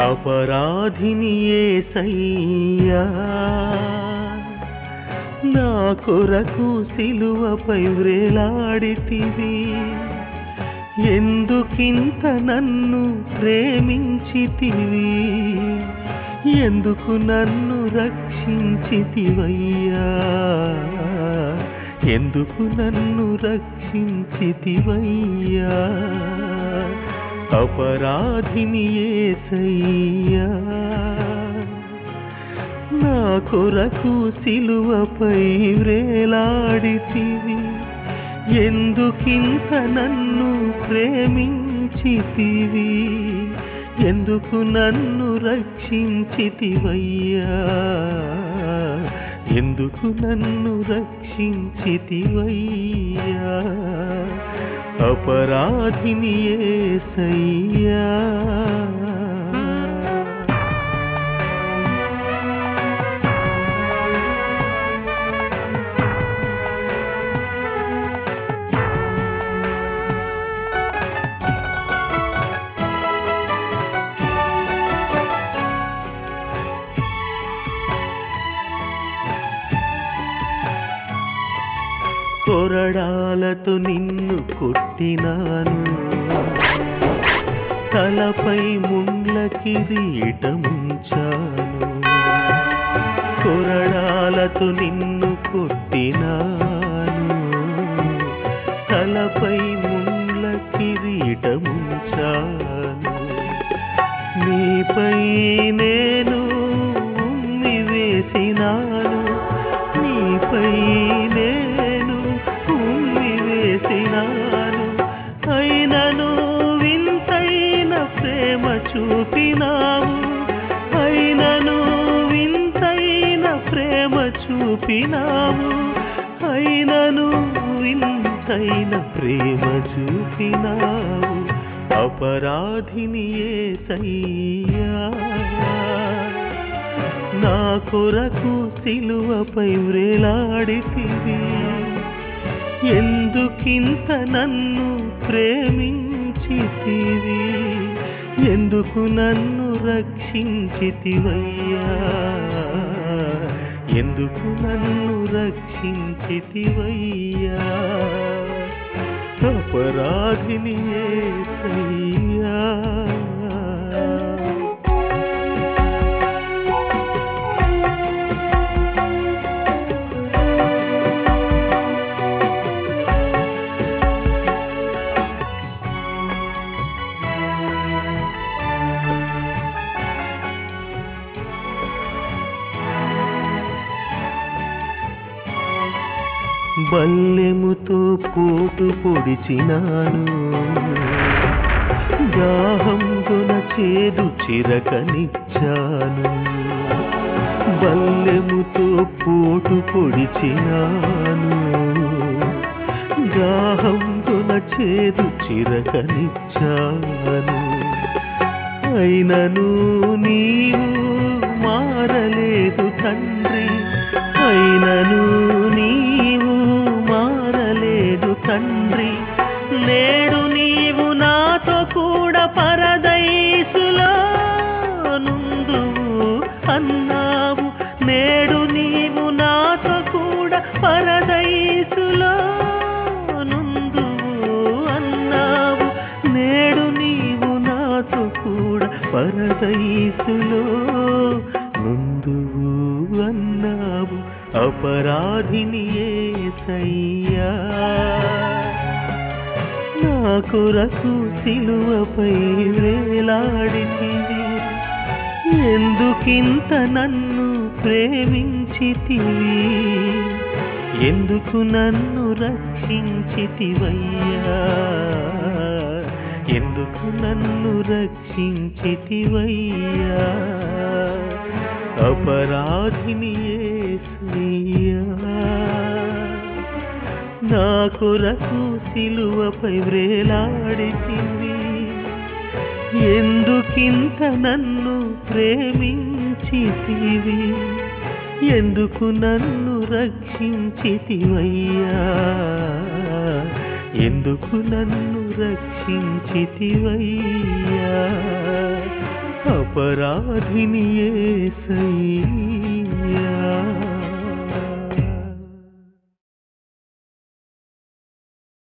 అపరాధిని ఏసయ్యా నా కొరకు సిలువపై వ్రేలాడితివి ఎందుకింత నన్ను ప్రేమించితివి ఎందుకు నన్ను రక్షించితివయ్యా ఎందుకు నన్ను రక్షించితివయ్యా అపరాధిని ఏసయ్యా నా కొరకు సిలువపై వ్రేలాడితివి ఎందుకింత నన్ను ప్రేమించితివి ఎందుకు నన్ను రక్షించితివయ్యా ఎందుకు నన్ను రక్షించితివయ్యా అపరాధిని ఏసయ్యా కొరడాలతో నిన్ను కొట్టినాను తలపై ముండ్ల కిరీటముంచాను కొరడాలతో నిన్ను కొట్టినాను తలపై ముండ్ల కిరీటముంచాను నీపై నేను ఉమ్మి వేసినాను నీపై నేను ఉమ్మి వేసినాను అయినను వింతైన ప్రేమ చూపినావు అయినను వింతైన ప్రేమ చూపినావు అయినను వింతైన ప్రేమ చూపినావు అపరాధిని ఏసయ్యా నా కొరకు సిలువపై వ్రేలాడితివి ఎందుకింత నన్ను ప్రేమించితివి ఎందుకు నన్ను రక్షించితివయ్యా ఎందుకు నన్ను రక్షించితివయ్యా అపరాధిని ఏసయ్యా బల్లెముతో పోటు పొడిచినాను దాహం గుణ చేదు చిరకనిచ్చాను బల్లెముతో పోటు పొడిచినాను దాహం గుణ చేదు చిరకనిచ్చాను అయినను నీవు మారలేదు తండ్రి అయినను నీవు మారలేదు తండ్రి నేడు నీవు నాతో కూడా పరదైసులో నుందువు అన్నావు నేడు నీవు నాతో కూడా పరదైసులో నుందువు అన్నావు నేడు నీవు నాతో కూడా పరదైసులో ముందువు అన్నావు అపరాధిని ఏసయ్యా నా కొరకు సిలువపై వేలాడితివి ఎందుకింత నన్ను ప్రేమించితివి ఎందుకు నన్ను రక్షించితివయ్యా ఎందుకు నన్ను రక్షించితివయ్యా అపరాధిని ఏసయ్యా నా కొరకు సిలువపై వ్రేలాడితివి ఎందుకింత నన్ను ప్రేమించితివి ఎందుకు నన్ను రక్షించితివయ్యా ఎందుకు నన్ను రక్షించితివయ్యా అప అపరాధిని యేసయ్యా